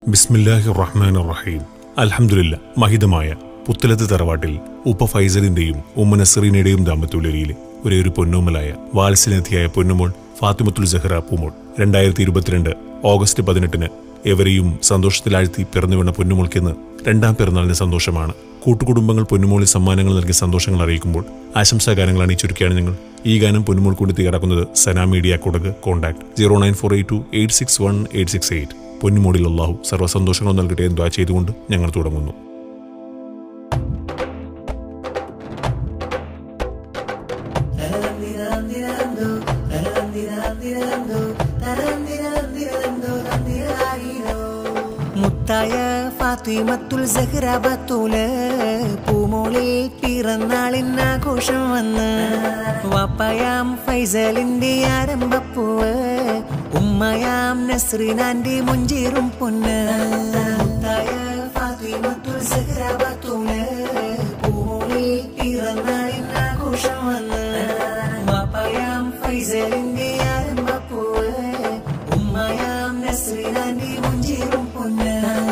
ബിസ്മില്ലാഹി റഹ്മാൻ റഹീം അൽഹംദുലില്ല മഹിതമായ പുത്തലത്ത് തറവാട്ടിൽ ഉപ്പ ഫൈസലിന്റെയും ഉമ്മ നസറീനയുടെയും ദാമ്പത്യത്തിലെ ഒരേ ഒരു പൊന്നോമലായ വാത്സല്യനത്തിയായ പൊന്നുമോൾ ഫാത്തിമത്തുൽ സഹറ പൂമോൾ രണ്ടായിരത്തി ഇരുപത്തിരണ്ട് ഓഗസ്റ്റ് പതിനെട്ടിന് എവരെയും സന്തോഷത്തിലാഴ്ത്തി പിറന്നു വീണ പൊന്നുമോൾക്കെന്ന് രണ്ടാം പിറന്നാളിന് സന്തോഷമാണ് കൂട്ടുകുടുംബങ്ങൾ പൊന്നുമോളിൽ സമ്മാനങ്ങൾ നൽകി സന്തോഷങ്ങൾ അറിയിക്കുമ്പോൾ ആശംസാ ഗാനങ്ങളാണ് ഈ ചുരുക്കിയാണ് ഞങ്ങൾ ഈ ഗാനം പൊന്നുമോൾ കൊണ്ട് തയ്യാറാക്കുന്നത് Sana media Kodak contact zero nine four eight two eight six one eight six eight പൊന്നുമോളിൽ അള്ളാഹു സർവ്വസന്തോഷങ്ങളും നൽകട്ടെ എന്ന് ദ്വാ ചെയ്തുകൊണ്ട് ഞങ്ങൾ തുടങ്ങുന്നു മുത്തായ ഫാത്തിമത്തുൽ സഹ്റ ബത്തൂല് പൂമോളിൽ പിറന്നാളിനാഘോഷം വന്ന് വാപ്പയാം ഫൈസലിന്റെ ആരംഭപ്പൂവ് ഉമ്മയാം നസ്രീനാന്റെ മുഞ്ചേറും പൊന്ന് മുത്തായ ഫാത്തിമത്തുൽ സഹ്റ ബത്തൂല് പൂമോളിൽ പിറന്നാളിനാഘോഷം വന്ന് വാപ്പയാം ഫൈസലിന്റെ ആരംഭപ്പൂവ് ഉമ്മയാം നസ്രീനാന്റെ മുഞ്ചേറും പൊന്ന്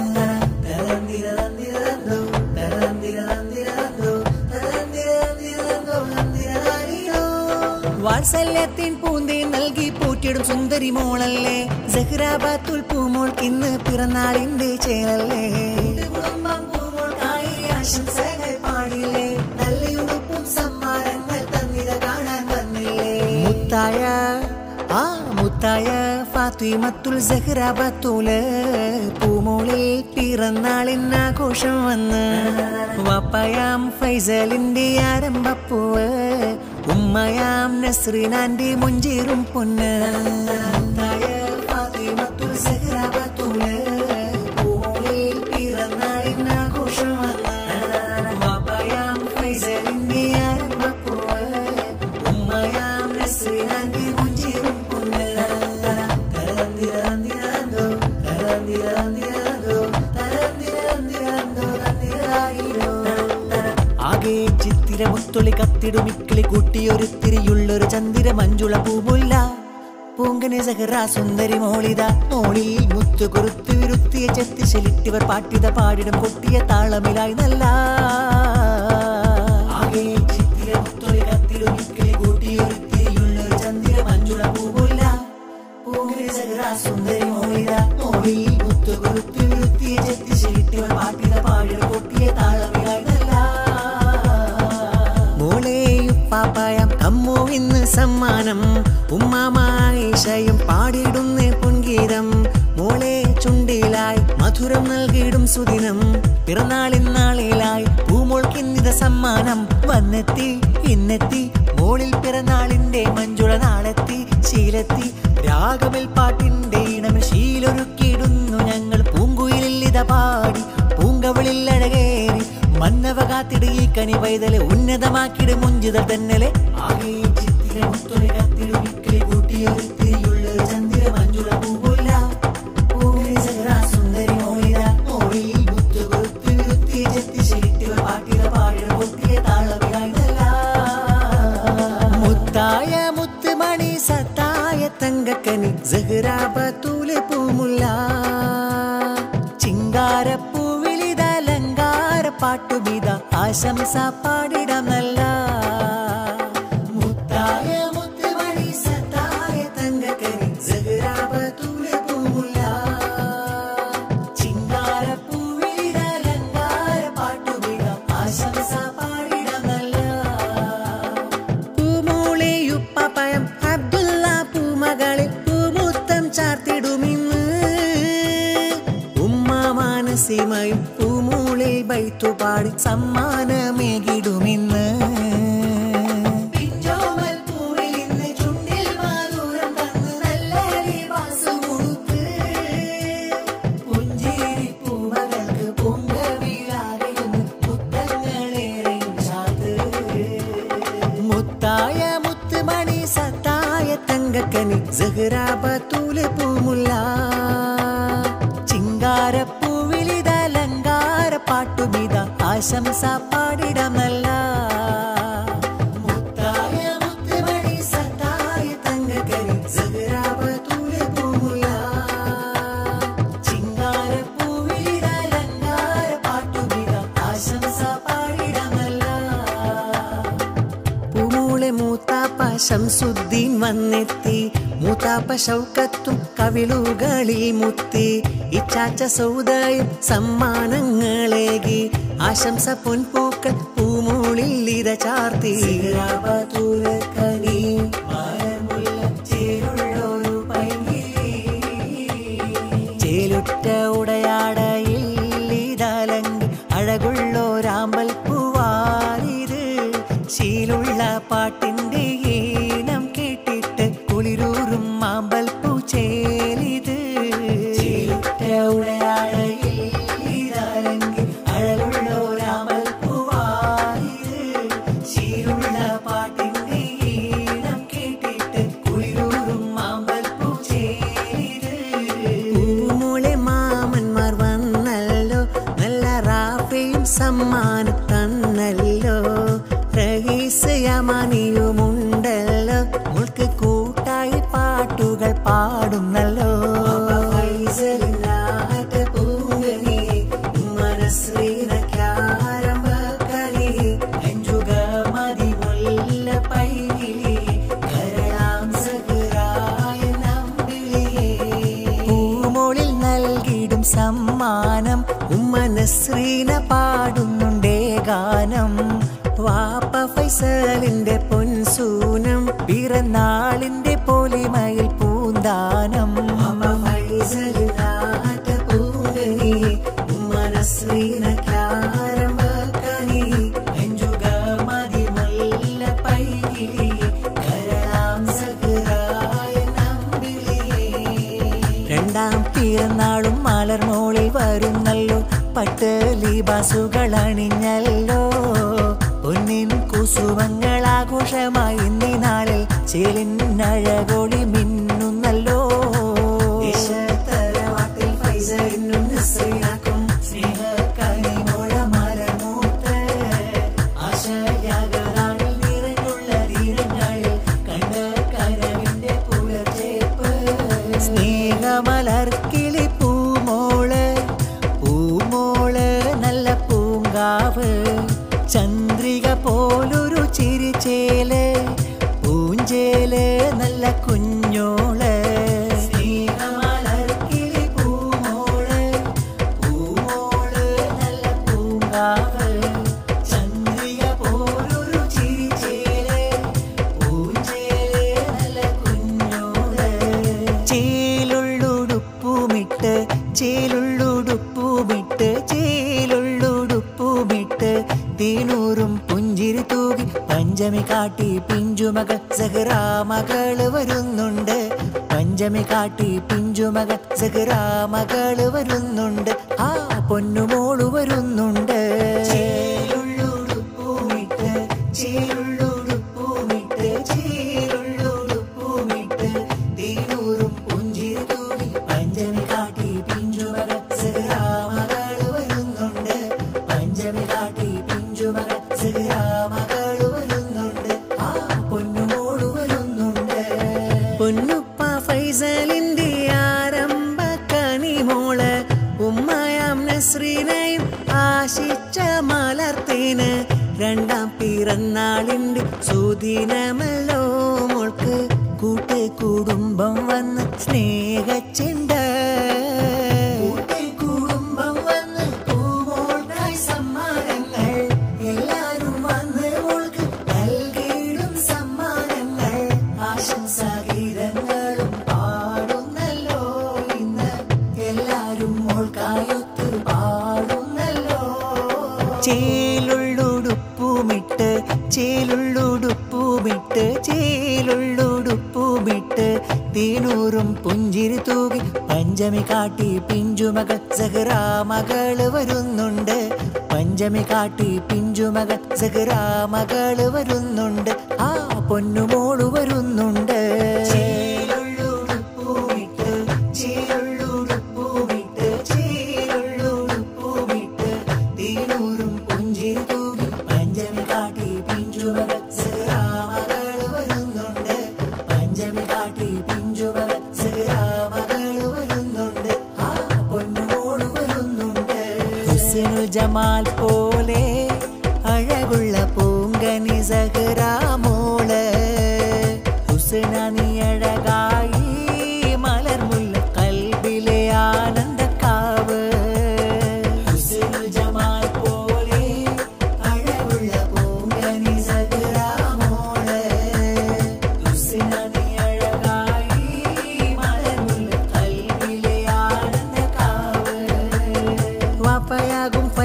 തരന്തിരന്തിരന്തോ, തരന്തിരന്തിരന്തോ, തരന്തിരന്തിരന്തോ, തരന്തിരന്തിരന്തോ. വാത്സല്യത്തിൻ പൂന്തി നൽകി പൂറ്റിടും സുന്ദരി മോളല്ലേ സഹ്റാബാത്തുൽ പൂമോൾക്കിന്ന് പിറന്നാളിന്റെ ചേരല്ലേ കുടുംബം പൂമോൾക്കായി ആശംസകൾ പാടില്ലേ നല്ലയുടുപ്പും സമ്മാനങ്ങൾ തന്നിര കാണാൻ വന്നില്ലേ മുത്തായ ആ മുത്തായ ഫാത്തിമത്തുൽ സഹ്റ ബത്തൂല് പൂമോളിൽ പിറന്നാളിനാഘോഷം വന്ന് വാപ്പയാം ഫൈസലിന്റെ ആരംഭപ്പൂവ് ഉമ്മയാം നസ്രീനാന്റെ മുഞ്ചേറും പൊന്ന് മുത്തായ ഫാത്തിമത്തുൽ സഹ്റ ബത്തൂല് പൂമോളിൽ പിറന്നാളിനാഘോഷം വന്ന് വാപ്പയാം ഫൈസലിന്റെ ആരംഭപ്പൂവ് ഉമ്മയാം നസ്രീനാന്റെ മുഞ്ചേറും പൊന്ന് തരന്തിരന്തിരന്തോ, തരന്തിരന്തിരന്തോ, തരന്തിരന്തിരന്തോ, തരന്തിരായിരോ. ആകെ ചിത്തിര മുത്തൊളി കത്തിടുമിക്കിളി കൂട്ടിയൊരുത്തിരിയുള്ളൊരു ചന്ദിര മഞ്ജുള പൂമുല്ല പൂങ്കനെ സഹറ സുന്ദരി മോളിത മോളിൽ മുത്തു കുറുത്തു വിരുത്തിയ ചെത്തി ശലിട്ടിവർ പാട്ടിത പാടിടും കൊട്ടിയ താളമിലായി നല്ല ആകെ ചിത്തിര മുത്തൊളി കത്തിടുമിക്കിളി കൂട്ടിയൊരുത്തിരിയുള്ളൊരു ചന്ദിര മഞ്ജുള പൂമുല്ല പൂങ്കനെ സഹറ സുന്ദരി മോളിത മോളിൽ മുത്തു കുറുത്തു വിരുത്തിയ ചെത്തി ശലിട്ടിവർ പാട്ടിത പാടിടും കൊട്ടിയ താളമിലായി നല്ല മോളെയുപ്പാപ്പായം കമ്മു ഇന്ന് സമ്മാനം ഉമ്മാമായിഷയും പാടിയിടുന്ന പൊൻഗീതം മോളെ ചുണ്ടിലായി മധുരം നൽകിയിടും സുദിനം പിറന്നാളിനാളിലായി പൂമോൾക്കിന്നിത സമ്മാനം വന്നെത്തി ഇന്നെത്തി മോളിൽ പിറന്നാളിന്റെ മഞ്ജുള നാളെത്തി ശീലത്തി രാഗമിൽ പാട്ടിന്റെ ഇണമിൽ ശീലൊരുക്കിയിടുന്നു ഞങ്ങൾ പൂങ്കുയിലിൽ ഇത പാടി പൂങ്കവളിൽ അഴകേറി മന്നവ കാത്തിട് ഈ കനി പൈതല് ഉന്നതമാക്കിട് മുഞ്ചിതൽ തന്നലെ ആകെ ചിത്തിര മുത്തൊളി കത്തിടു മിക്കിളി കൂട്ടിയൊരുത്തിരിയുള്ള ചന്ദ്ര മഞ്ജുള പൂവുല്ല പൂവിലി സഹറ സുന്ദരി മോളിത മോളിൽ മുത്തു കൊളുത്തി വിരുത്തി ചെത്തി ശരിട്ടിവ പാട്ടിത പാടിട പൊട്ടിയ താളവിലായിതല്ല മുത്തായ മുത്തുമണി സത്തായ തങ്കക്കനി സഹ്റാബത്തൂലെ പൂമുല്ല ചിങ്കാരപ്പൂവിളിതലങ്കാര പാട്ടുബിത ആശംസ പാടിടമല്ല മുത്തായ മുത്തുമണി സത്തായ തങ്കക്കനി സഹ്റാബത്തൂലെ പൂമുല്ല ചിങ്കാരപ്പൂവിളിതലങ്കാര പാട്ടുബിത ആശംസ പാടിടമല്ല പൂമൂളിയുപ്പയം അബ്ദുള്ള പൂമകളിൽ പൂമുത്തം ചാർത്തിടുമിന്ന് ഉമ്മ മാനസിമയും പൂമൂളിൽ ബൈത്തുപാടി സമ്മാനമേകിടുമിന്ന് പിഞ്ചോമൽ പൂവിൽ ഇന്ന് ചുണ്ടിൽ മാധുരം തന്ന് നല്ല ലിബാസ് ഉടുത്ത് പുഞ്ചിരി പൂമകൾക്ക് പൊങ്കവിളാകയുന്നു മുത്തങ്ങളേറെയും ചാത്ത് മുത്തായ മുത്തുമണി സത്തായ തങ്കക്കനി സഹ്റാബത്തൂല് പൂമുല്ല ചിങ്കാരപ്പൂവിലിതലങ്കാര പാട്ടുമിത ആശംസ പാടിടമല്ല മുത്തായ മുത്തുമണി സത്തായ തങ്കക്കനി സഹ്റാബത്തൂല് പൂമുല്ല ചിങ്കാരപ്പൂ ശംസുദ്ദീൻ വന്നെത്തി മൂത്താപ്പ ഷൗക്കത്തും കവിളുകളിൽ മുത്തി ഇച്ചാച്ച സൗദയും സമ്മാനങ്ങളേകി ആശംസ പൊൻപൂക്കൾ പൂമൂളിൽ ഇര ചാർത്തി ചേലുറ്റ ഉടയാടയിൽ ഇതാലങ്കി അഴകുള്ളോരാമ്പൽ പൂവാലിത് ശീലുള്ള പാട്ടിന്റെ ഈണം കേട്ടിട്ട് കുളിരൂറും മാമ്പൽ പൂച്ചേലിത് ചേലുറ്റ ഉടയാടയിൽ ഇതാലങ്കി അഴകുള്ളോരാമ്പൽ പൂവാലിത് ശീലുള്ള പാട്ടിന്റെ ഈണം കേട്ടിട്ട് കുളിരൂറും മാമ്പൽ പൂച്ചേലിത് പൂമുളെ മാമന്മാർ വന്നല്ലോ നല്ല റാഫയും സമ്മാനം തന്നല്ലോ റഹീസ് യമാനിയുമുണ്ടല്ലോ മുൾക്ക് കൂട്ടായി പാട്ടുകൾ പാടുന്നല്ലോ പൂമോളിൽ നൽകിയിടും സമ്മാനം ഉമ്മ നസ്രീന പാടുന്നുണ്ടേ ഗാനം വാപ്പ ഫൈസലിന്റെ പൊൻസൂനം പിറന്നാളിന്റെ പൊലിമയിൽ പൂന്താനം രണ്ടാം പിറന്നാളും മലർമോളിൽ വരുന്നല്ലോ പട്ട് ലിബാസുകൾ അണിഞ്ഞല്ലോ പൊന്നിൻ കുസുമങ്ങൾ ആഘോഷമായി ഇന്നീ നാളിൽ ചേലിനഴകൊളി മിന്നുന്നല്ലോ സ്നേഹമലർക്കിളി പൂമോള് പൂമോള് നല്ല പൂങ്കാവ് ചന്ദ്രിക പോലൊരു ചിരിച്ചേല് പൂഞ്ചേല് നല്ല കുഞ്ഞോള് സ്നേഹമലർക്കിളി പൂമോള് പൂമോള് നല്ല പൂങ്കാവ് ചന്ദ്രിക പോലൊരു ചിരിച്ചേല് പൂഞ്ചേല് നല്ല കുഞ്ഞോള് ചേലുള്ളുടുപ്പുമിട്ട് ചേലുള്ളുടുപ്പുമിട്ട് ചേലുള്ളുടുപ്പുമിട്ട് തീനൂറും പുഞ്ചിരി തൂകി പഞ്ചമി കാട്ടി പിഞ്ചുമകൾ സഹറാ മകള് വരുന്നുണ്ട് പഞ്ചമി കാട്ടി പിഞ്ചുമകൾ സഹറാ മകള് വരുന്നുണ്ട് ആ പൊന്നുമോള് വരുന്നുണ്ട് ചേലുള്ളുടുപ്പുമിട്ട് ചേലുള്ളുടുപ്പുമിട്ട് ചേലുള്ളുടുപ്പുമിട്ട് തീനൂറും പുഞ്ചിരി തൂകി പഞ്ചമി കാട്ടി പിഞ്ചുമകൾ സഹറാ മകള് വരുന്നുണ്ട് പഞ്ചമി കാട്ടി പിഞ്ചുമകൾ സഹറാ മകള് വരുന്നുണ്ട് ആ പൊന്നുമോള് വരുന്നുണ്ട് പൊന്നുപ്പ ഫൈസലിന്റെ ആരംഭ കണിമോള് ഉമ്മയാം നസ്രീനയും ആശിച്ച മലർത്തേന് രണ്ടാം പിറന്നാളിന്റെ സുദിനമല്ലോ മോൾക്ക് കൂട്ട് കുടുംബം വന്ന് സ്നേഹച്ചുണ്ട് കുടുംബം വന്ന് പൂമോൾക്കായി സമ്മാനങ്ങൾ എല്ലാരും വന്ന് മോൾക്ക് നൽകിയിടും സമ്മാനങ്ങൾ ആശംസാഗീതങ്ങളും പാടുന്നല്ലോ ഇന്ന് എല്ലാരും മോൾക്കായൊത്ത് പാടുന്നല്ലോ ചേലുള്ളുടുപ്പുമിട്ട് ചേലുള്ളുടുപ്പുമിട്ട് ചേലുള്ളുടുപ്പുമിട്ട് തീനൂറും പുഞ്ചിരി തൂകി പഞ്ചമി കാട്ടി പിഞ്ചുമകൾ സഹറാ മകള് വരുന്നുണ്ട് പഞ്ചമി കാട്ടി പിഞ്ചുമകൾ സഹറാ മകള് വരുന്നുണ്ട് ആ പൊന്നുമോള് വരുന്നുണ്ട് ചേലുള്ളുടുപ്പുമിട്ട് ചേലുള്ളുടുപ്പുമിട്ട് ചേലുള്ളുടുപ്പുമിട്ട് തീനൂറും പുഞ്ചിരി തൂകി പഞ്ചമി കാട്ടി പിഞ്ചുമകൾ സഹറാ മകള് വരുന്നുണ്ട് പഞ്ചമി കാട്ടി പിഞ്ചുമകൾ സഹറാ മകള് വരുന്നുണ്ട് ആ പൊന്നുമോള് വരുന്നുണ്ട് ഹുസ്നു ജമാൽ പോലെ അഴകുള്ള പൂങ്കനി സഹറാ മോള്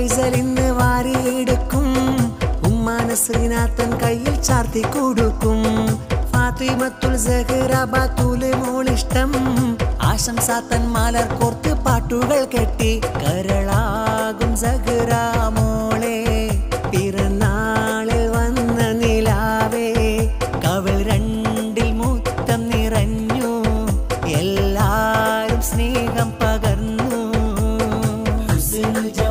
ഫൈസൽ ഇന്ന് വാരിയെടുക്കും ഉമ്മാന ശ്രീനാഥൻ കയ്യിൽ ചാർത്തി കൊടുക്കും ഫാത്തിമത്തുൽ സഹറ ബാത്തൂല് മോളിഷ്ടം ആശംസാത്തൻ മാലർ കോർത്ത് പാട്ടുകൾ കെട്ടി കരളാകും സഹറ മോളെ പിറന്നാളിൽ വന്ന നിലാവേ കവൾ രണ്ടിൽ മുത്തം നിറഞ്ഞു എല്ലാരും സ്നേഹം പകർന്നു ഹുസ്നു